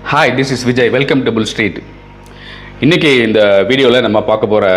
hi this is Vijay welcome to bull street இன்றைக்கி இந்த வீடியோவில் நம்ம பார்க்க போகிற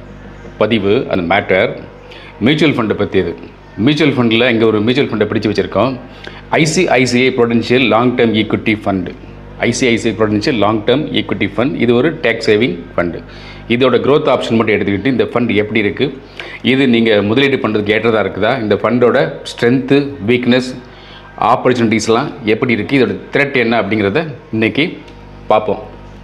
பதிவு அந்த மேட்டர் மியூச்சுவல் ஃபண்டை பற்றியது மியூச்சுவல் ஃபண்டில் இங்கே ஒரு மியூச்சுவல் ஃபண்டை பிடிச்சு வச்சுருக்கோம் ICICI Prudential long term equity fund ICICI Prudential long term equity fund இது ஒரு டேக்ஸ் சேவிங் ஃபண்டு இதோட growth ஆப்ஷன் மட்டும் எடுத்துக்கிட்டு இந்த ஃபண்ட் எப்படி இருக்குது இது நீங்கள் முதலீடு பண்ணுறதுக்கு ஏற்றதாக இருக்குதா இந்த ஃபண்டோட ஸ்ட்ரென்த்து வீக்னஸ் ஆப்பர்ச்சுனிட்டிஸ்லாம் எப்படி இருக்குது இதோட த்ரெட் என்ன அப்படிங்கிறத இன்றைக்கி பார்ப்போம்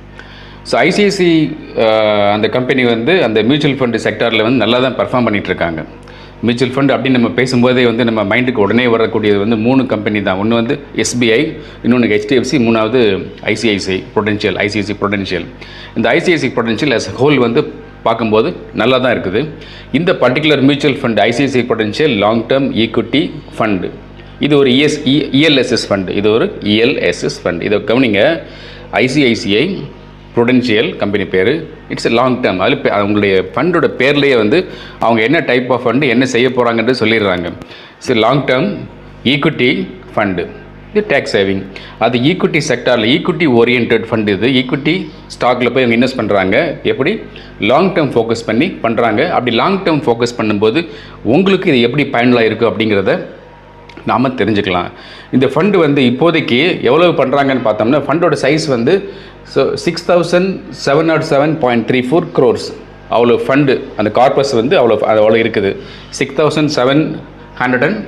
ஸோ ஐசிஐசி அந்த கம்பெனி வந்து அந்த மியூச்சுவல் ஃபண்டு செக்டாரில் வந்து நல்லா தான் பர்ஃபார்ம் பண்ணிகிட்ருக்காங்க மியூச்சுவல் ஃபண்ட் அப்படின்னு நம்ம பேசும்போதே வந்து நம்ம மைண்டுக்கு உடனே வரக்கூடியது வந்து மூணு கம்பெனி தான் ஒன்று வந்து எஸ்பிஐ இன்னொன்று ஹெச்டிஎஃப்சி மூணாவது ஐசிஐசிஐ ப்ரொடென்ஷியல் ஐசிஐசி ப்ரொடென்ஷியல் இந்த ஐசிஐசி ப்ரொடென்ஷியல் as ஹோல் வந்து பார்க்கும்போது நல்லா தான் இருக்குது இந்த particular mutual fund ICICI potential long term equity fund இது ஒரு இஎஸ் இஎல்எஸ்எஸ் ஃபண்ட் இது ஒரு இஎல்எஸ்எஸ் ஃபண்ட் இதை கவனிங்க ஐசிஐசிஐ ப்ரொடென்ஷியல் கம்பெனி பேர் இட்ஸ் லாங் டேர்ம் அதில் பே- அவங்களுடைய ஃபண்டோட பேர்லேயே வந்து அவங்க என்ன டைப் ஆஃப் ஃபண்டு என்ன செய்ய போகிறாங்கன்றது சொல்லிடுறாங்க so long term equity fund இது டேக்ஸ் சேவிங் அது ஈக்விட்டி செக்டாரில் ஈக்விட்டி ஓரியன்ட் ஃபண்ட் இது ஈக்விட்டி ஸ்டாக்கில் போய் அவங்க இன்வெஸ்ட் பண்ணுறாங்க எப்படி லாங் டேர்ம் ஃபோக்கஸ் பண்ணி பண்ணுறாங்க அப்படி லாங் டேர்ம் ஃபோக்கஸ் பண்ணும்போது உங்களுக்கு இது எப்படி பயனுள்ளதாக இருக்குது அப்படிங்கிறத நாம் தெரிஞ்சுக்கலாம் இந்த ஃபண்டு வந்து இப்போதைக்கு எவ்வளவு பண்ணுறாங்கன்னு பார்த்தோம்னா ஃபண்டோட சைஸ் வந்து so six thousand seven not seven point three four crores அவ்வளோ ஃபண்டு அந்த கார்பஸ் வந்து அவ்வளோ அது அவ்வளோ இருக்குது six thousand seven hundred and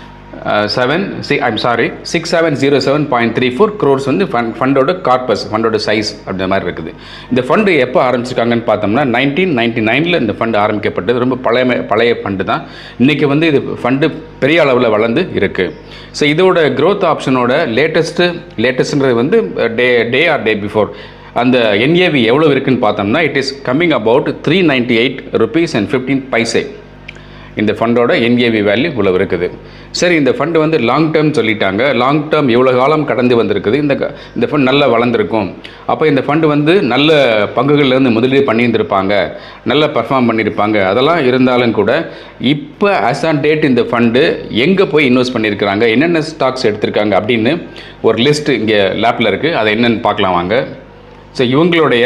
seven சி I'm sorry six seven zero seven point three four crores வந்து ஃபண்ட் ஃபண்டோட கார்பஸ் ஃபண்டோட சைஸ் அப்படின்ற மாதிரி இருக்குது இந்த ஃபண்டு எப்போ ஆரம்பிச்சிருக்காங்கன்னு பார்த்தோம்னா நைன்டீன் நைன்டி நைனில் இந்த ஃபண்டு ஆரம்பிக்கப்பட்டது ரொம்ப பழைய பழைய ஃபண்டு தான் இன்றைக்கி வந்து இது ஃபண்டு பெரிய அளவில் வளர்ந்து இருக்குது ஸோ இதோட growth ஆப்ஷனோட லேட்டஸ்ட்டு லேட்டஸ்ட்ன்றது வந்து day day or day before அந்த என்ஏவி எவ்வளோ இருக்குன்னு பார்த்தோம்னா it is coming about three ninety eight rupees and fifteen paise இந்த ஃபண்டோட என்ஏவி வேல்யூ இவ்வளவு இருக்குது சரி இந்த ஃபண்டு வந்து லாங் டேர்ம் சொல்லிட்டாங்க லாங் டேர்ம் இவ்வளோ காலம் கடந்து வந்திருக்குது இந்த க- இந்த ஃபண்ட் நல்லா வளர்ந்துருக்கும் அப்போ இந்த ஃபண்டு வந்து நல்ல பங்குகள்ல இருந்து முதலீடு பண்ணியிருந்திருப்பாங்க நல்ல பர்ஃபார்ம் பண்ணியிருப்பாங்க அதெல்லாம் இருந்தாலும் கூட இப்போ ஆஸ் ஆன் டேட் இந்த ஃபண்டு எங்கே போய் இன்வெஸ்ட் பண்ணியிருக்கிறாங்க என்னென்ன ஸ்டாக்ஸ் எடுத்திருக்காங்க அப்படின்னு ஒரு லிஸ்ட் இங்கே லேப்பில் இருக்குது அதை என்னென்னு பார்க்கலாம் வாங்க ஸோ இவங்களுடைய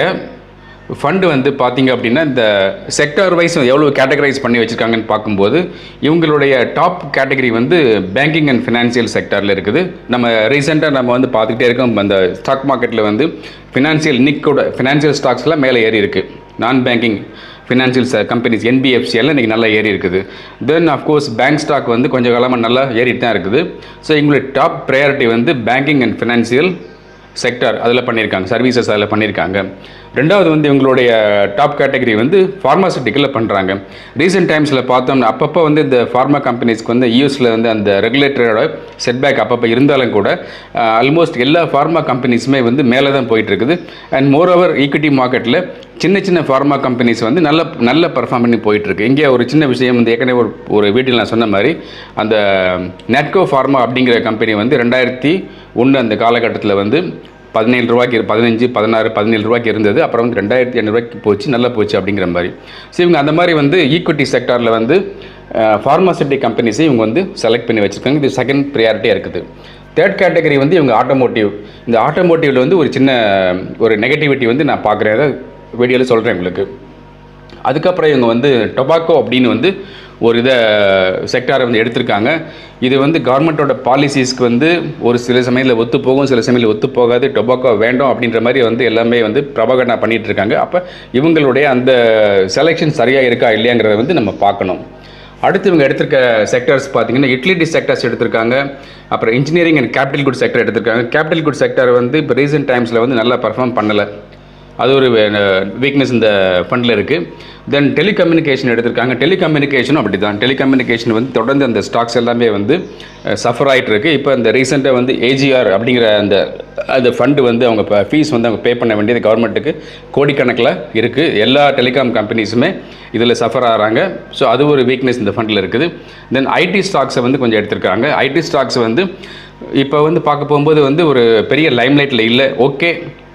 ஃபண்டு வந்து பார்த்தீங்க அப்படின்னா இந்த செக்டார் வைஸ் எவ்வளோ கேட்டகரைஸ் பண்ணி வச்சுருக்காங்கன்னு பார்க்கும்போது இவங்களுடைய டாப் கேட்டகரி வந்து பேங்கிங் அண்ட் ஃபினான்சியல் செக்டாரில் இருக்குது நம்ம ரீசெண்டாக நம்ம வந்து பார்த்துக்கிட்டே இருக்கோம் அந்த ஸ்டாக் மார்க்கெட்டில் வந்து ஃபினான்சியல் இன்னைக்கோட ஃபினான்சியல் ஸ்டாக்ஸ்லாம் மேலே ஏறி இருக்குது நான் பேங்கிங் ஃபினான்சியல் கம்பெனிஸ் என்பிஎஃப்சி எல்லாம் இன்றைக்கி நல்லா ஏறி இருக்குது தென் அஃப்கோர்ஸ் பேங்க் ஸ்டாக் வந்து கொஞ்சம் காலமாக நல்லா ஏறிட்டு தான் இருக்குது ஸோ எங்களுடைய டாப் ப்ரையாரிட்டி வந்து பேங்கிங் அண்ட் ஃபினான்சியல் செக்டார் அதில் பண்ணியிருக்காங்க சர்வீசஸ் அதில் பண்ணியிருக்காங்க ரெண்டாவது வந்து இவங்களுடைய டாப் கேட்டகரி வந்து ஃபார்மாசிட்டிக்கலில் பண்ணுறாங்க ரீசெண்ட் டைம்ஸில் பார்த்தோம்னா அப்பப்போ வந்து இந்த ஃபார்மா கம்பெனிஸ்க்கு வந்து யூஎஸில் வந்து அந்த ரெகுலேட்டரோட செட்பேக் அப்பப்போ இருந்தாலும் கூட ஆல்மோஸ்ட் எல்லா ஃபார்மா கம்பெனிஸுமே வந்து மேலே தான் போயிட்டு இருக்குது அண்ட் மோரோவர் ஈக்விட்டி மார்க்கெட்டில் சின்ன சின்ன ஃபார்மா கம்பெனிஸ் வந்து நல்ல நல்ல பர்ஃபார்ம் பண்ணி போயிட்டுருக்கு இங்கே ஒரு சின்ன விஷயம் வந்து ஏற்கனவே ஒரு ஒரு வீட்டில் நான் சொன்ன மாதிரி அந்த நெட்கோ ஃபார்மா அப்படிங்கிற கம்பெனி வந்து ரெண்டாயிரத்தி ஒன்று அந்த காலகட்டத்தில் வந்து பதினேழு ரூபாய்க்கு இரு- பதினஞ்சு பதினாறு பதினேழு ரூபாய்க்கு இருந்தது அப்புறம் வந்து ரெண்டாயிரத்தி ஐநூறுரூவாய்க்கு போச்சு நல்லா போச்சு அப்படிங்கிற மாதிரி ஸோ இவங்க அந்த மாதிரி வந்து ஈக்விட்டி செக்டாரில் வந்து ஃபார்மாசிட்டி கம்பெனிஸை இவங்க வந்து செலக்ட் பண்ணி வச்சுருக்காங்க இது செகண்ட் ப்ரியாரிட்டியாக இருக்குது தேர்ட் கேட்டகரி வந்து இவங்க ஆட்டோமோட்டிவ் இந்த ஆட்டோமோட்டிவில் வந்து ஒரு சின்ன ஒரு நெகட்டிவிட்டி வந்து நான் பார்க்குறேன் அதை வீடியோவில் சொல்கிறேன் உங்களுக்கு அதுக்கப்புறம் இவங்க வந்து டொபாக்கோ அப்படின்னு வந்து ஒரு இதை செக்டாரை வந்து எடுத்திருக்காங்க இது வந்து கவர்மெண்ட்டோட பாலிசிஸ்க்கு வந்து ஒரு சில சமயத்தில் ஒத்து போகும் சில சமயத்தில் ஒத்து போகாது டொபாக்கோ வேண்டாம் அப்படின்ற மாதிரி வந்து எல்லாமே வந்து பிரபகடனா பண்ணிட்டு இருக்காங்க அப்போ இவங்களுடைய அந்த செலெக்ஷன் சரியாக இருக்கா இல்லையாங்கிறத வந்து நம்ம பார்க்கணும் அடுத்து இவங்க எடுத்திருக்க செக்டர்ஸ் பார்த்தீங்கன்னா யூட்டிலிட்டி செக்டர்ஸ் எடுத்திருக்காங்க அப்புறம் engineering and capital good sector எடுத்திருக்காங்க கேபிட்டல் குட் செக்டர் வந்து இப்போ ரீசெண்ட் டைம்ஸில் வந்து நல்லா பர்ஃபார்ம் பண்ணலை அது ஒரு வீக்னஸ் இந்த ஃபண்டில் இருக்குது தென் டெலிகம்யூனிகேஷன் எடுத்திருக்காங்க டெலிகம்யூனிகேஷனும் அப்படி தான் டெலிகம்யூனிகேஷன் வந்து தொடர்ந்து அந்த ஸ்டாக்ஸ் எல்லாமே வந்து சஃபர் ஆகிட்டு இருக்கு இப்போ இந்த ரீசெண்டாக வந்து ஏஜிஆர் அப்படிங்கிற அந்த அந்த ஃபண்டு வந்து அவங்க ஃபீஸ் வந்து அவங்க பே பண்ண வேண்டியது கவர்மெண்ட்டுக்கு கோடிக்கணக்கில் இருக்குது எல்லா டெலிகாம் கம்பெனிஸுமே இதில் சஃபர் ஆகிறாங்க ஸோ அது ஒரு வீக்னஸ் இந்த ஃபண்டில் இருக்குது தென் ஐடி ஸ்டாக்ஸை வந்து கொஞ்சம் எடுத்திருக்காங்க ஐடி ஸ்டாக்ஸ் வந்து இப்போ வந்து பார்க்க போகும்போது வந்து ஒரு பெரிய லைம்லைட்டில் இல்லை ஓகே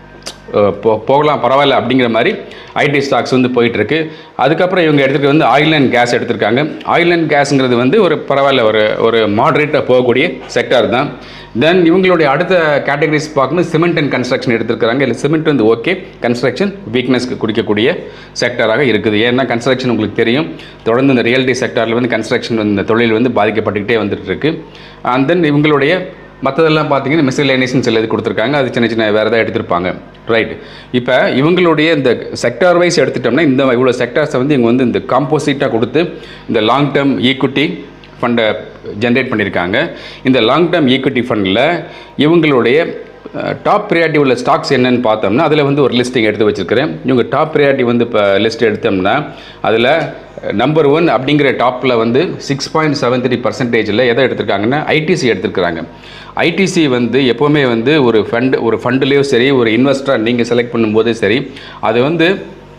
அஹ், போ போகலாம் பரவாயில்ல அப்படிங்கிற மாதிரி ஐடி ஸ்டாக்ஸ் வந்து போயிட்டுருக்கு அதுக்கப்புறம் இவங்க எடுத்துகிட்டு வந்து ஆயில் அண்ட் கேஸ் எடுத்திருக்காங்க ஆயில் அண்ட் கேஸுங்கிறது வந்து ஒரு பரவாயில்ல ஒரு ஒரு மாடரேட்டாக போகக்கூடிய செக்டார் தான் தென் இவங்களுடைய அடுத்த கேட்டகரிஸ் பார்க்கும்போது சிமெண்ட் அண்ட் கன்ஸ்ட்ரக்ஷன் எடுத்திருக்காங்க இல்லை சிமெண்ட் வந்து ஓகே கன்ஸ்ட்ரக்ஷன் வீக்னஸ்க்கு குடிக்கக்கூடிய செக்டராக இருக்குது ஏன்னா கன்ஸ்ட்ரக்ஷன் உங்களுக்கு தெரியும் தொடர்ந்து இந்த ரியல்டி செக்டாரில் வந்து கன்ஸ்ட்ரக்ஷன் இந்த தொழில் வந்து பாதிக்கப்பட்டுக்கிட்டே வந்துட்டு இருக்கு அண்ட் தென் இவங்களுடைய மற்றதெல்லாம் பார்த்தீங்கன்னா மிஸ்லேனேஷன் சில இது கொடுத்துருக்காங்க அது சின்ன சின்ன வேறு ஏதாவது எடுத்திருப்பாங்க ரைட் இப்போ இவங்களுடைய இந்த செக்டார் வைஸ் எடுத்துட்டோம்னா இந்த இவ்வளோ செக்டார்ஸை வந்து இவங்க வந்து இந்த காம்போசிட்டாக கொடுத்து இந்த லாங் டேர்ம் ஈக்விட்டி ஃபண்டை ஜென்ரேட் பண்ணியிருக்காங்க இந்த லாங் டேர்ம் ஈக்விட்டி ஃபண்டில் இவங்களுடைய டாப் ப்ரியாரிட்டி உள்ள ஸ்டாக்ஸ் என்னன்னு பார்த்தோம்னா அதில் வந்து ஒரு லிஸ்டிங் எடுத்து வச்சிருக்கிறேன் இவங்க டாப் ப்ரியாரிட்டி வந்து இப்போ லிஸ்ட் எடுத்தோம்னா அதில் நம்பர் ஒன் அப்படிங்கிற டாப்பில் வந்து சிக்ஸ் பாயிண்ட் செவன் த்ரீ பர்சன்டேஜில் எதை எடுத்திருக்காங்கன்னா ஐடிசி எடுத்திருக்கிறாங்க ஐடிசி வந்து எப்போவுமே வந்து ஒரு ஃபண்டு ஒரு ஃபண்டுலேயோ சரி ஒரு இன்வெஸ்டராக நீங்கள் செலக்ட் பண்ணும்போதே சரி அது வந்து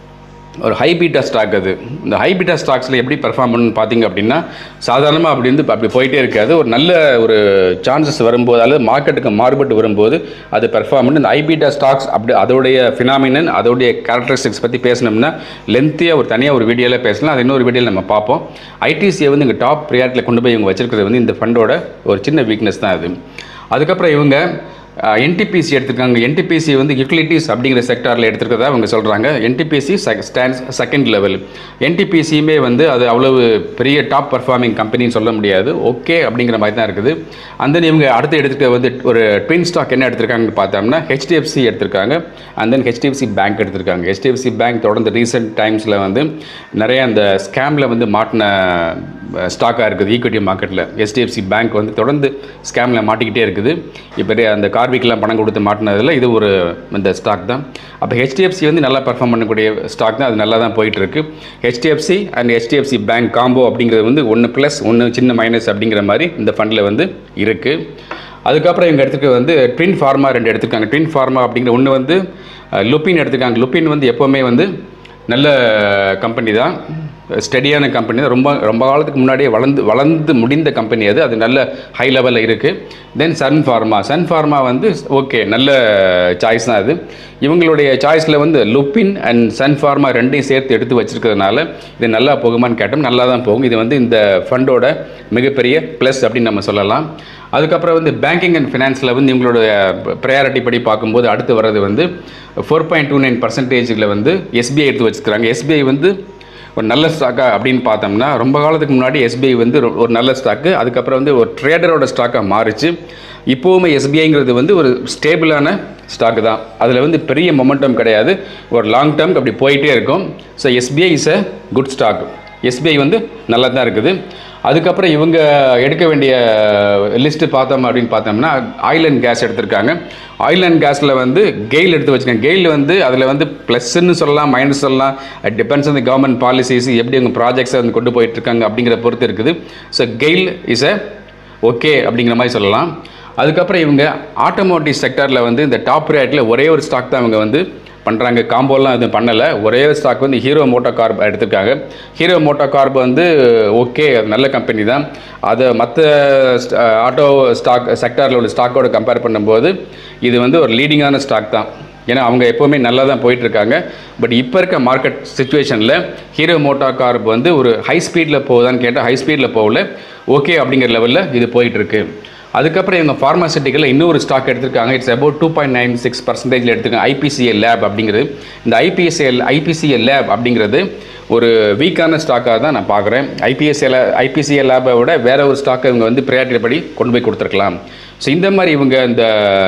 ஒரு ஹைபீட்டா ஸ்டாக் அது இந்த ஹைபீட்டா ஸ்டாக்ஸில் எப்படி பெர்ஃபார்ம் பண்ணணும்னு பார்த்தீங்க அப்படின்னா சாதாரணமாக அப்படி வந்து அப்படி போயிட்டே இருக்காது ஒரு நல்ல ஒரு சான்சஸ் வரும்போது அல்லது மார்க்கெட்டுக்கு மாறுபட்டு வரும்போது அது பெர்ஃபார்ம் பண்ணி இந்த ஹைபீட்டா ஸ்டாக்ஸ் அப்படி அதோடைய ஃபினாமினன் அதோடைய கேரக்டரிஸ்டிக்ஸ் பற்றி பேசினோம்னா லென்த்தியாக ஒரு தனியாக ஒரு வீடியோவில் பேசலாம் அது இன்னொரு வீடியோவில் நம்ம பார்ப்போம் ஐடிசியை வந்து இங்கே டாப் ப்ரியாரிட்டியில் கொண்டு போய் இவங்க வச்சிருக்கிறது வந்து இந்த ஃபண்டோட ஒரு சின்ன வீக்னஸ் தான் அது அதுக்கப்புறம் இவங்க என்டிபிசி எடுத்திருக்காங்க என்டிபிசி வந்து யூட்டிலிட்டிஸ் அப்படிங்கிற செக்டாரில் எடுத்திருக்கிறதா அவங்க சொல்கிறாங்க என்டிபிசி ஸ்டாண்ட்ஸ் செகண்ட் லெவல் என்டிபிசியுமே வந்து அது அவ்வளவு பெரிய டாப் பர்ஃபார்மிங் கம்பெனின்னு சொல்ல முடியாது ஓகே அப்படிங்கிற மாதிரி தான் இருக்குது அந்த தென் இவங்க அடுத்து எடுத்துக்க வந்து ஒரு ட்வின் ஸ்டாக் என்ன எடுத்திருக்காங்கன்னு பார்த்தோம்னா ஹெச்டிஎஃப்சி எடுத்திருக்காங்க அண்ட் தென் ஹெச்டிஎஃப்சி பேங்க் எடுத்திருக்காங்க ஹெச்டிஎஃப்சி பேங்க் தொடர்ந்து ரீசெண்ட் டைம்ஸில் வந்து நிறைய அந்த ஸ்கேமில் வந்து மாட்டின ஸ்டாக்காக இருக்குது ஈக்விட்டி மார்க்கெட்டில் ஹெச்டிஎஃப்சி பேங்க் வந்து தொடர்ந்து ஸ்கேமில் மாட்டிக்கிட்டே இருக்குது இப்போ அந்த கார்விக்கெலாம் பணம் கொடுத்து மாட்டினதில் இது ஒரு இந்த ஸ்டாக் தான் அப்போ ஹெச்டிஎஃப்சி வந்து நல்லா பர்ஃபார்ம் பண்ணக்கூடிய ஸ்டாக் தான் அது நல்லா தான் போயிட்டு இருக்கு HDFC and HDFC bank combo அப்படிங்கிறது வந்து ஒன்று ப்ளஸ் ஒன்று சின்ன மைனஸ் அப்படிங்கிற மாதிரி இந்த ஃபண்டில் வந்து இருக்குது அதுக்கப்புறம் இவங்க எடுத்துக்க வந்து ட்வின் ஃபார்மா ரெண்டு எடுத்திருக்காங்க ட்வின் ஃபார்மா அப்படிங்கிற ஒன்று வந்து லுப்பின் எடுத்திருக்காங்க லுப்பின் வந்து எப்போவுமே வந்து நல்ல கம்பெனி தான் ஸ்டெடியான கம்பெனி தான் ரொம்ப ரொம்ப காலத்துக்கு முன்னாடியே வளர்ந்து வளர்ந்து முடிந்த கம்பெனி அது அது நல்ல ஹை லெவலில் இருக்குது தென் சன் ஃபார்மா சன் ஃபார்மா வந்து ஓகே நல்ல சாய்ஸ் தான் அது இவங்களுடைய சாய்ஸில் வந்து லுப்பின் அண்ட் சன் ஃபார்மா ரெண்டையும் சேர்த்து எடுத்து வச்சிருக்கிறதுனால இது நல்லா போகுமான்னு கேட்டோம் நல்லா தான் போகும் இது வந்து இந்த ஃபண்டோட மிகப்பெரிய ப்ளஸ் அப்படின்னு நம்ம சொல்லலாம் அதுக்கப்புறம் வந்து பேங்கிங் அண்ட் ஃபினான்ஸில் வந்து இவங்களோட ப்ரையாரிட்டி படி பார்க்கும்போது அடுத்து வர்றது வந்து ஃபோர் பாயிண்ட் டூ நைன் பர்சன்டேஜில் வந்து எஸ்பிஐ எடுத்து வச்சுக்கிறாங்க எஸ்பிஐ வந்து ஒரு நல்ல ஸ்டாக்கா அப்படின்னு பார்த்தோம்னா ரொம்ப காலத்துக்கு முன்னாடி எஸ்பிஐ வந்து ஒரு- ஒரு நல்ல ஸ்டாக்கு அதுக்கப்புறம் வந்து ஒரு ட்ரேடரோட ஸ்டாக்காக மாறிச்சு இப்போவுமே எஸ்பிஐங்கிறது வந்து ஒரு ஸ்டேபிளான ஸ்டாக்கு தான் அதில் வந்து பெரிய மொமெண்டம் கிடையாது ஒரு லாங் டேர்ம் அப்படி போயிட்டே இருக்கும் so SBI is a good stock SBI வந்து நல்லா தான் இருக்குது அதுக்கப்புறம் இவங்க எடுக்க வேண்டிய லிஸ்ட்டு பார்த்தோம் அப்படின்னு பார்த்தோம்னா ஆயில் அண்ட் கேஸ் எடுத்திருக்காங்க ஆயில் அண்ட் கேஸில் வந்து கெயில் எடுத்து வச்சுருக்காங்க கெயில் வந்து அதில் வந்து ப்ளஸ்ன்னு சொல்லலாம் மைனஸ் சொல்லலாம் depends on the government policies எப்படி அவங்க ப்ராஜெக்ட்ஸை வந்து கொண்டு போயிட்டு இருக்காங்க அப்படிங்கிற பொறுத்து இருக்குது so GAIL is a okay அப்படிங்கிற மாதிரி சொல்லலாம் அதுக்கப்புறம் இவங்க ஆட்டோமோட்டிவ் செக்டரில் வந்து இந்த டாப் ப்ரையாரிட்டியில் ஒரே ஒரு ஸ்டாக் தான் இவங்க வந்து பண்ணுறாங்க காம்போலாம் எதுவும் பண்ணலை ஒரே ஒரு ஸ்டாக் வந்து ஹீரோ மோட்டோ கார்ப் எடுத்திருக்காங்க ஹீரோ மோட்டோ கார்ப் வந்து ஓகே அது நல்ல கம்பெனி தான் அதை மற்ற ஆட்டோ ஸ்டாக் செக்டாரில் உள்ள ஸ்டாக்கோட கம்பேர் பண்ணும்போது இது வந்து ஒரு லீடிங்கான ஸ்டாக் தான் ஏன்னா அவங்க எப்போவுமே நல்லா தான் போயிட்டுருக்காங்க பட் இப்போ இருக்க மார்க்கெட் சுச்சுவேஷனில் ஹீரோ மோட்டோ கார்ப் வந்து ஒரு ஹை ஸ்பீடில் போகுதான்னு கேட்டால் ஹை ஸ்பீடில் போகல ஓகே அப்படிங்கிற லெவலில் இது போயிட்டுருக்கு அதுக்கப்புறம் இவங்க ஃபார்மாசிட்டிக்கலில் இன்னொரு ஸ்டாக் எடுத்திருக்காங்க it's about two point nine six பர்சன்டேஜில் எடுத்திருக்காங்க ஐபிசிஎல் லேப் அப்படிங்கிறது இந்த ஐபிஎஸ்எல் ஐபிசிஎல் லேப் அப்படிங்கிறது ஒரு வீக்கான ஸ்டாக்காக தான் நான் பார்க்குறேன் ஐபிஎஸ்எல் ஐபிசிஎல் லேபை விட வேற ஒரு ஸ்டாக்கை இவங்க வந்து ப்ரையாரிட்டி படி கொண்டு போய் கொடுத்துருக்கலாம் ஸோ இந்த மாதிரி இவங்க இந்த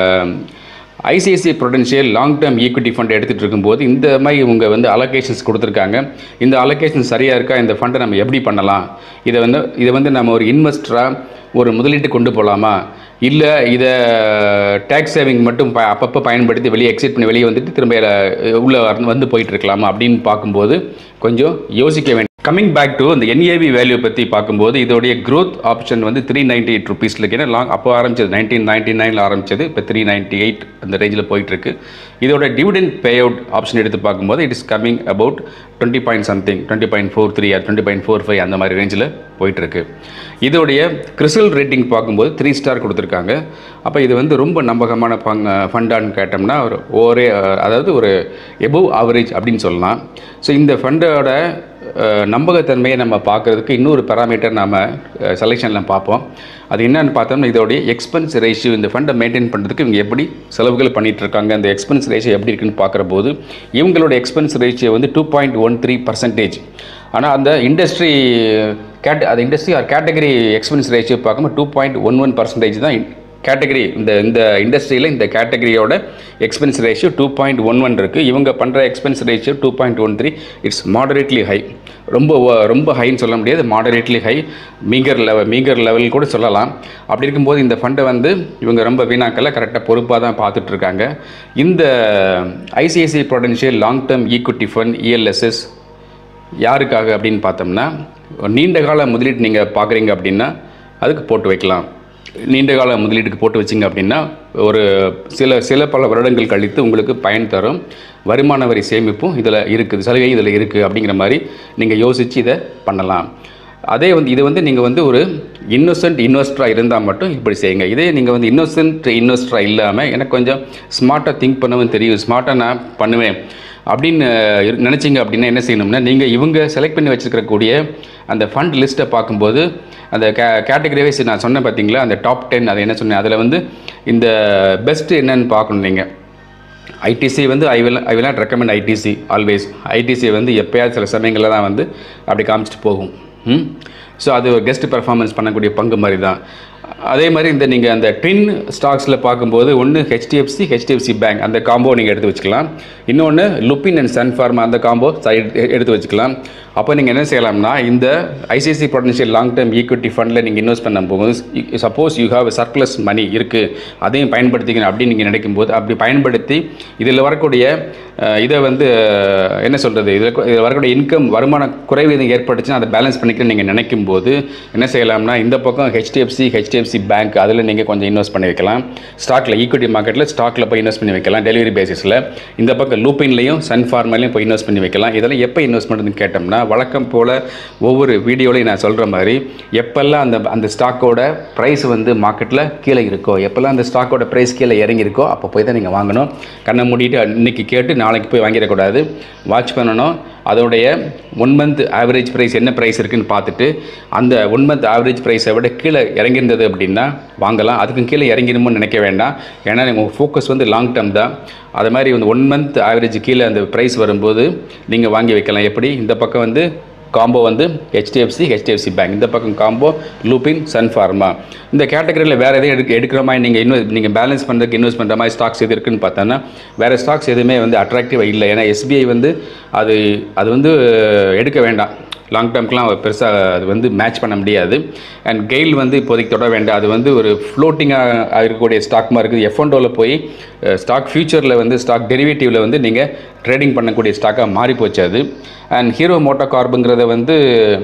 ICICI Prudential long term equity fund எடுத்துகிட்டு இருக்கும்போது இந்த மாதிரி இவங்க வந்து அலோகேஷன்ஸ் கொடுத்துருக்காங்க இந்த அலோகேஷன் சரியாக இருக்கா இந்த ஃபண்டை நம்ம எப்படி பண்ணலாம் இதை வந்து இதை வந்து நம்ம ஒரு இன்வெஸ்டராக ஒரு முதலீட்டு கொண்டு போகலாமா இல்லை இதை டேக்ஸ் சேவிங் மட்டும் ப அப்பப்போ பயன்படுத்தி வெளியே எக்ஸிட் பண்ணி வெளியே வந்துட்டு திரும்ப உள்ளே வந்து போயிட்டு இருக்கலாமா அப்படின்னு பார்க்கும்போது கொஞ்சம் யோசிக்க வேண்டிய கமிங் பேக் டு இந்த என்ஏவி வேல்யூ பற்றி பார்க்கும்போது இதோடைய growth ஆப்ஷன் வந்து த்ரீ நைன்டி எயிட் ருபீஸில் ஏன்னா லாங் அப்போ ஆரம்பிச்சது நைன்டீன் நைன்டி நைனில் ஆரம்பிச்சது இப்போ த்ரீ நைன்டி எயிட் அந்த ரேஞ்சில் போயிட்டுருக்கு இதோட டிவிடெண்ட் பே அவுட் ஆப்ஷன் எடுத்து பார்க்கும்போது it is coming about twenty point something twenty point four three twenty point four five அந்த மாதிரி ரேஞ்சில் போயிட்டுருக்கு இதோடைய கிறிசல் ரேட்டிங் பார்க்கும்போது த்ரீ ஸ்டார் கொடுத்துருக்காங்க அப்போ இது வந்து ரொம்ப நம்பகமான பங் ஃபண்டான்னு கேட்டோம்னா ஒரு ஒரே அதாவது ஒரு எபோவ் ஆவரேஜ் அப்படின்னு சொல்லலாம் ஸோ இந்த ஃபண்டோட அஹ், நம்பகத்தன்மையை நம்ம பார்க்குறதுக்கு இன்னொரு பேராமீட்டர் நம்ம செலெக்ஷனில் பார்ப்போம் அது என்னன்னு பார்த்தோம்னா இதோடைய எக்ஸ்பென்ஸ் ரேஷியோ இந்த ஃபண்டை மெயின்டைன் பண்ணுறதுக்கு இவங்க எப்படி செலவுகள் பண்ணிட்டு இருக்காங்க அந்த எக்ஸ்பென்ஸ் ரேஷியோ எப்படி இருக்குன்னு பார்க்குற போது இவங்களோட எக்ஸ்பென்ஸ் ரேஷியோ வந்து two point one three percentage ஆனால் அந்த இண்டஸ்ட்ரி கேட் அது industry or category expense ratio பார்க்கும்போது two point one one percentage தான் கேட்டகரி இந்த இந்த இண்டஸ்ட்ரியில் இந்த கேட்டகரியோட expense ratio two point one one இருக்குது இவங்க பண்ணுற expense ratio two point one three it's moderately high ரொம்ப வ- ரொம்ப ஹைன்னு சொல்ல முடியாது moderately high meagre level meagre level கூட சொல்லலாம் அப்படி இருக்கும்போது இந்த ஃபண்டை வந்து இவங்க ரொம்ப வீணாக்கல கரெக்டாக பொறுப்பாக தான் பார்த்துட்டு இருக்காங்க இந்த ICICI Prudential long term equity fund ELSS யாருக்காக அப்படின்னு பார்த்தோம்னா நீண்ட கால முதலீடு நீங்கள் பார்க்குறீங்க அப்படின்னா அதுக்கு போட்டு வைக்கலாம் நீண்ட கால முதலீட்டுக்கு போட்டு வச்சிங்க அப்படின்னா ஒரு சில சில பல வருடங்கள் கழித்து உங்களுக்கு பயன் தரும் வருமான வரி சேமிப்பும் இதில் இருக்குது சலுகை இதில் இருக்குது அப்படிங்கிற மாதிரி நீங்கள் யோசித்து இதை பண்ணலாம் அதே வந்து இது வந்து நீங்கள் வந்து ஒரு இன்னோசன்ட் இன்வெஸ்டராக இருந்தால் மட்டும் இப்படி செய்யுங்க இதே நீங்கள் வந்து இன்னோசன்ட் இன்வெஸ்டராக இல்லாமல் எனக்கு கொஞ்சம் ஸ்மார்ட்டாக திங்க் பண்ணவும் தெரியும் ஸ்மார்ட்டாக நான் பண்ணுவேன் அப்படின்னு இரு- நினைச்சீங்க அப்படின்னா என்ன செய்யணும்னா நீங்கள் இவங்க செலக்ட் பண்ணி வச்சிருக்கக்கூடிய அந்த ஃபண்ட் லிஸ்ட்டை பார்க்கும்போது அந்த கே கேட்டகரி வைஸ் நான் சொன்னேன் பார்த்தீங்களா அந்த டாப் டென் அது என்ன சொன்னேன் அதில் வந்து இந்த பெஸ்ட்டு என்னன்னு பார்க்கணும் நீங்கள் ஐடிசி வந்து I will I will not recommend ITC always ITC வந்து எப்பயாவது சில சமயங்களில் தான் வந்து அப்படி காமிச்சிட்டு போகும் ம் ஸோ அது ஒரு கெஸ்ட் பெர்ஃபார்மன்ஸ் பண்ணக்கூடிய பங்கு மாதிரி தான் அதே மாதிரி இந்த நீங்கள் அந்த ட்வின் ஸ்டாக்ஸில் பார்க்கும்போது ஒன்று ஹெச்டிஎஃப்சி ஹெச்டிஎஃப்சி பேங்க் அந்த காம்போ நீங்கள் எடுத்து வச்சுக்கலாம் இன்னொன்று லுப்பின் அண்ட் சன் ஃபார்மா அந்த காம்போ சைடு எடுத்து வச்சுக்கலாம் அப்போ நீங்கள் என்ன செய்யலாம்னா இந்த ICICI potential long term equity ஃபண்டில் நீங்கள் இன்வெஸ்ட் பண்ணும்போது suppose you have surplus money இருக்குது அதையும் பயன்படுத்திக்கணும் அப்படின்னு நீங்கள் நினைக்கும்போது அப்படி பயன்படுத்தி இதில் வரக்கூடிய அஹ், இதை வந்து அஹ், என்ன சொல்கிறது இதில் கு- இதில் வரக்கூடிய இன்கம் வருமான குறைவு எதுவும் ஏற்பட்டுச்சுன்னா அதை பேலன்ஸ் பண்ணிக்கணும்னு நீங்கள் நினைக்கும் போது என்ன செய்யலாம்னா இந்த பக்கம் ஹெச்டிஎஃப்சி ஹெச்டிஎஃப்சி பேங்க் அதில் நீங்கள் கொஞ்சம் இன்வெஸ்ட் பண்ணி வைக்கலாம் ஸ்டாக்கில் ஈக்விட்டி மார்க்கெட்டில் ஸ்டாக்கில் போய் இன்வெஸ்ட் பண்ணி வைக்கலாம் டெலிவரி பேசிஸில் இந்த பக்கம் லூப்பின்லையும் சன் ஃபார்மர்லையும் போய் இன்வெஸ்ட் பண்ணி வைக்கலாம் இதெல்லாம் எப்போ இன்வெஸ்ட் பண்ணுறதுன்னு கேட்டோம்னா வழக்கம் போல் ஒவ்வொரு வீடியோலையும் நான் சொல்கிற மாதிரி எப்பெல்லாம் அந்த அந்த ஸ்டாக்கோட ப்ரைஸ் வந்து மார்க்கெட்டில் கீழே இருக்கோ எப்பெல்லாம் அந்த ஸ்டாக்கோட ப்ரைஸ் கீழே இறங்கி இருக்கோ அப்போ போய் தான் நீங்கள் வாங்கணும் கண்ணை மூடிட்டு இன்னைக்கு கேட்டு நாளைக்கு போய் வாங்கிடக்கூடாது வாட்ச் பண்ணணும் அதோடைய ஒன் மந்த் ஆவரேஜ் ப்ரைஸ் என்ன ப்ரைஸ் இருக்குன்னு பார்த்துட்டு அந்த ஒன் மந்த் ஆவரேஜ் ப்ரைஸை விட கீழே இறங்கியிருந்தது அப்படின்னா வாங்கலாம் அதுக்கும் கீழே இறங்கிடுமோன்னு நினைக்க வேண்டாம் ஏன்னா உங்கள் ஃபோக்கஸ் வந்து லாங் டேர்ம் தான் அது மாதிரி வந்து ஒன் மந்த் ஆவரேஜ் கீழே அந்த ப்ரைஸ் வரும்போது நீங்கள் வாங்கி வைக்கலாம் எப்படி இந்த பக்கம் வந்து காம்போ வந்து ஹெச்டிஎஃப்சி ஹெச்டிஎஃப்சி பேங்க் இந்த பக்கம் காம்போ லூபின் சன் ஃபார்மா இந்த கேட்டகரியில் வேறு எதையும் எடுக்க எடுக்கிற மாதிரி நீங்கள் இன்வெஸ்ட் நீங்கள் பேலன்ஸ் பண்ணுறதுக்கு இன்வெஸ்ட் பண்ணுற மாதிரி ஸ்டாக்ஸ் எது இருக்குன்னு பார்த்தோன்னா வேறு ஸ்டாக்ஸ் எதுவுமே வந்து அட்ராக்டிவாக இல்லை ஏன்னா எஸ்பிஐ வந்து அது அது வந்து எடுக்க வேண்டாம் லாங் டேர்ம்க்குலாம் பெருசாக அது வந்து மேட்ச் பண்ண முடியாது அண்ட் கெயில் வந்து இப்போதைக்கு தொட வேண்டாம் அது வந்து ஒரு ஃப்ளோட்டிங்காக இருக்கக்கூடிய ஸ்டாக் மாதிரி இருக்குது எஃப்என்டோவில் போய் ஸ்டாக் ஃபியூச்சரில் வந்து ஸ்டாக் டெரிவேட்டிவில் வந்து நீங்கள் ட்ரேடிங் பண்ணக்கூடிய ஸ்டாக்காக மாறி போச்சு அது அண்ட் ஹீரோ மோட்டோ கார்புங்கிறத வந்து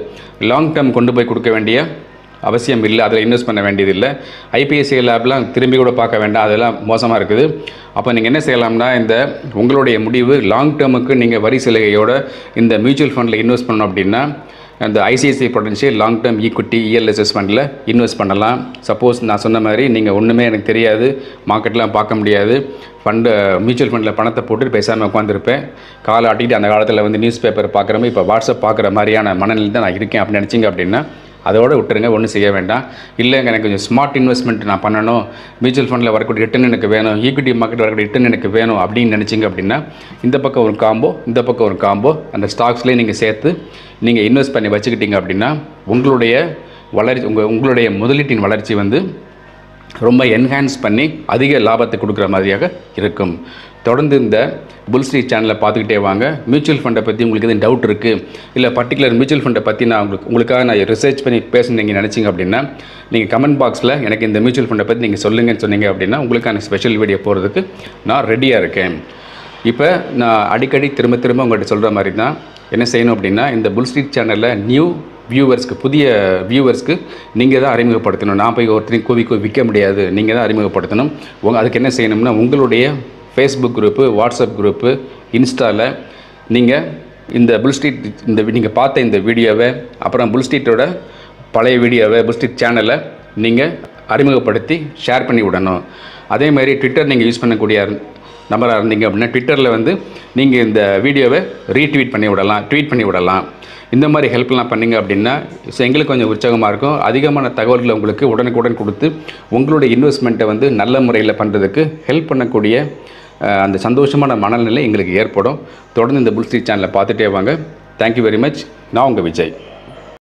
லாங் டேர்ம் கொண்டு போய் கொடுக்க வேண்டிய அவசியம் இல்லை அதில் இன்வெஸ்ட் பண்ண வேண்டியதில்லை ஐபிஎஸ்சி லேப்லாம் திரும்பி கூட பார்க்க வேண்டாம் அதெல்லாம் மோசமாக இருக்குது அப்போ நீங்கள் என்ன செய்யலாம்னா இந்த உங்களுடைய முடிவு லாங் டேர்முக்கு நீங்கள் வரி சலுகையோட இந்த மியூச்சுவல் ஃபண்டில் இன்வெஸ்ட் பண்ணோம் அப்படின்னா அந்த ICICI potential long term equity ELSS ஃபண்டில் இன்வெஸ்ட் பண்ணலாம் சப்போஸ் நான் சொன்ன மாதிரி நீங்கள் ஒன்றுமே எனக்கு தெரியாது மார்க்கெட்லாம் பார்க்க முடியாது ஃபண்டு மியூச்சுவல் ஃபண்டில் பணத்தை போட்டு பேசாமல் உட்காந்துருப்பேன் காலை ஆட்டிட்டு அந்த காலத்தில் வந்து நியூஸ் பேப்பர் பார்க்குற மாதிரி இப்போ வாட்ஸ்அப் பார்க்குற மாதிரியான மனநிலை தான் நான் இருக்கேன் அப்படின்னு நினச்சிங்க அப்படின்னா அதோட விட்டுருங்க ஒன்றும் செய்ய வேண்டாம் இல்லைங்க எனக்கு கொஞ்சம் ஸ்மார்ட் இன்வெஸ்ட்மெண்ட் நான் பண்ணணும் மியூச்சுவல் ஃபண்டில் வரக்கூடிய ரிட்டர்ன் எனக்கு வேணும் ஈக்விட்டி மார்க்கெட் வரக்கூடிய ரிட்டர்ன் எனக்கு வேணும் அப்படின்னு நினச்சிங்க அப்படின்னா இந்த பக்கம் ஒரு காம்போ இந்த பக்கம் ஒரு காம்போ அந்த ஸ்டாக்ஸ்லேயே நீங்கள் சேர்த்து நீங்கள் இன்வெஸ்ட் பண்ணி வச்சுக்கிட்டீங்க அப்படின்னா உங்களுடைய வளர்ச்சி உங்கள் உங்களுடைய முதலீட்டின் வளர்ச்சி வந்து ரொம்ப என்ஹான்ஸ் பண்ணி அதிக லாபத்தை கொடுக்குற மாதிரியாக இருக்கும் தொடர்ந்து இந்த புல் ஸ்ட்ரீட் சேனலை பார்த்துக்கிட்டே வாங்க மியூச்சுவல் ஃபண்டை பற்றி உங்களுக்கு எதுவும் டவுட் இருக்குது இல்லை பர்டிகுலர் மியூச்சுவல் ஃபண்டை பற்றி நான் உங்களுக்கு உங்களுக்காக நான் ரிசர்ச் பண்ணி பேசணும் நீங்கள் நினச்சிங்க அப்படின்னா நீங்கள் கமெண்ட் பாக்ஸில் எனக்கு இந்த மியூச்சுவல் ஃபண்டை பற்றி நீங்கள் சொல்லுங்கன்னு சொன்னீங்க அப்படின்னா உங்களுக்கான ஸ்பெஷல் வீடியோ போகிறதுக்கு நான் ரெடியாக இருக்கேன் இப்போ நான் அடிக்கடி திரும்ப திரும்ப உங்கள்கிட்ட சொல்கிற மாதிரி தான் என்ன செய்யணும் அப்படின்னா இந்த புல் ஸ்ட்ரீட் சேனலில் நியூ வியூவர்ஸ்க்கு புதிய வியூவர்ஸ்க்கு நீங்கள் தான் அறிமுகப்படுத்தணும் நான் போய் ஒருத்தரையும் கூவி கூவி விற்க முடியாது நீங்கள் தான் அறிமுகப்படுத்தணும் உங்க அதுக்கு என்ன செய்யணும்னா உங்களுடைய ஃபேஸ்புக் குரூப்பு வாட்ஸ்அப் குரூப்பு இன்ஸ்டாவில் நீங்கள் இந்த புல் ஸ்ட்ரீட் இந்த நீங்கள் பார்த்த இந்த வீடியோவை அப்புறம் புல் ஸ்ட்ரீட்டோட பழைய வீடியோவை புல் ஸ்ட்ரீட் சேனலை நீங்கள் அறிமுகப்படுத்தி ஷேர் பண்ணி விடணும் அதே மாதிரி ட்விட்டர் நீங்கள் யூஸ் பண்ணக்கூடிய நம்பராக இருந்தீங்க அப்படின்னா ட்விட்டரில் வந்து நீங்கள் இந்த வீடியோவை ரீட்வீட் பண்ணி விடலாம் ட்வீட் பண்ணி விடலாம் இந்த மாதிரி ஹெல்ப்லாம் பண்ணீங்க அப்படின்னா ஸோ எங்களுக்கு கொஞ்சம் உற்சாகமாக இருக்கும் அதிகமான தகவல்களை உங்களுக்கு உடனுக்குடன் கொடுத்து உங்களுடைய இன்வெஸ்ட்மெண்ட்டை வந்து நல்ல முறையில் பண்ணுறதுக்கு ஹெல்ப் பண்ணக்கூடிய அஹ், அந்த சந்தோஷமான மனநிலை எங்களுக்கு ஏற்படும் தொடர்ந்து இந்த புல் ஸ்ட்ரீட் சேனலை பார்த்துட்டே வாங்க தேங்க்யூ வெரி மச் நான் உங்கள் விஜய்